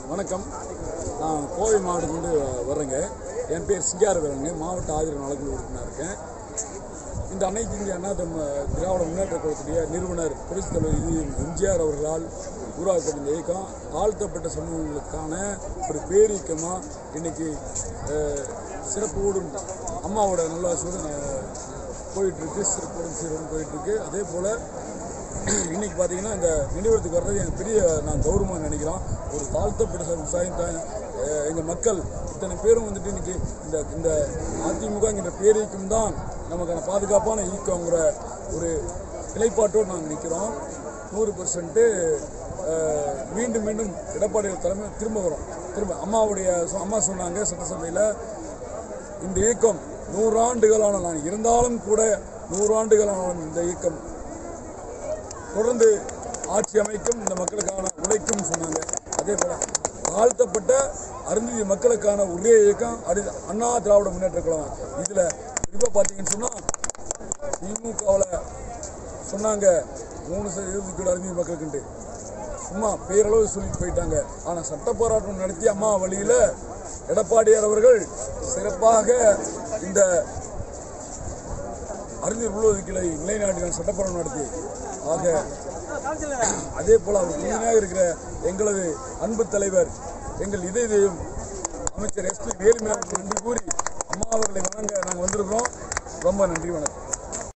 வணக்கம் நான் கோவை மாவட்டத்துலேருந்து வர்றேங்க என் பேர் சிங்காரவேலங்க மாவட்ட ஆதரவு நலக்குழு உறுப்பினர் இருக்கேன் இந்த அனைத்து இந்திய அண்ணா தம் திராவிட முன்னேற்ற கழகத்துடைய நிறுவனர் புரட்சித் தலைவர் இது எம்ஜிஆர் அவர்களால் உருவாக்கப்பட்ட இந்த இயக்கம் தாழ்த்தப்பட்ட சமூகங்களுக்கான ஒரு பேரியக்கமாக இன்னைக்கு அஹ், சிறப்போடும் அம்மாவோட நல்லாசியோடு போயிட்டுருக்கு சிறப்போடும் சீரோடும் போயிட்டுருக்கு அதே போல் இன்னைக்கு பார்த்தீங்கன்னா இந்த நினைவரத்துக்கு வர்றது எனக்கு பெரிய நான் கௌரவமாக நினைக்கிறோம் ஒரு தாழ்த்தப்பட்ட ச- விவசாயம் தான் எங்கள் மக்கள் இத்தனை பேரும் வந்துட்டு இன்னைக்கு இந்த இந்த அதிமுகங்கிற பேரைக்கும் தான் நமக்கான பாதுகாப்பான ஈக்கங்கிற ஒரு நிலைப்பாட்டோடு நாங்கள் நிற்கிறோம் நூறு பர்சன்ட்டு மீண்டும் மீண்டும் எடப்பாடி தலைமை திரும்ப வரும் திரும்ப அம்மாவுடைய சொ- அம்மா சொன்னாங்க சட்டசபையில் இந்த இயக்கம் நூறாண்டுகளான நான் இருந்தாலும் கூட நூறாண்டுகளான இந்த இயக்கம் தொடர்ந்து ஆட்சி அமைக்கும் இந்த மக்களுக்கான உழைக்கும் சொன்னாங்க அதே போல தாழ்த்தப்பட்ட அருந்ததி மக்களுக்கான ஒரே இயக்கம் அடி அண்ணா திராவிட முன்னேற்ற கழகம் இதில் குறிப்பாக பார்த்தீங்கன்னு சொன்னால் திமுகவில் சொன்னாங்க மூணு சதவீதம் அருந்ததி மக்களுக்குன்ட்டு சும்மா பேரளவு சொல்லிட்டு போயிட்டாங்க ஆனால் சட்ட போராட்டம் நடத்தி அம்மா வழியில் எடப்பாடியார் அவர்கள் சிறப்பாக இந்த அறிஞர் உள்ளொதுக்கீடை நிலைநாட்டின சட்டப்போராட்டம் நடத்தி ஆக அதே போல அவர் துணையாக இருக்கிற எங்களது அன்பு தலைவர் எங்கள் இதய தெய்வம் அமைச்சர் எஸ்பி வேலுமணி அவர்களுக்கு நன்றி கூறி அம்மா அவர்களை வணங்க நாங்கள் வந்திருக்கிறோம் ரொம்ப நன்றி வணக்கம்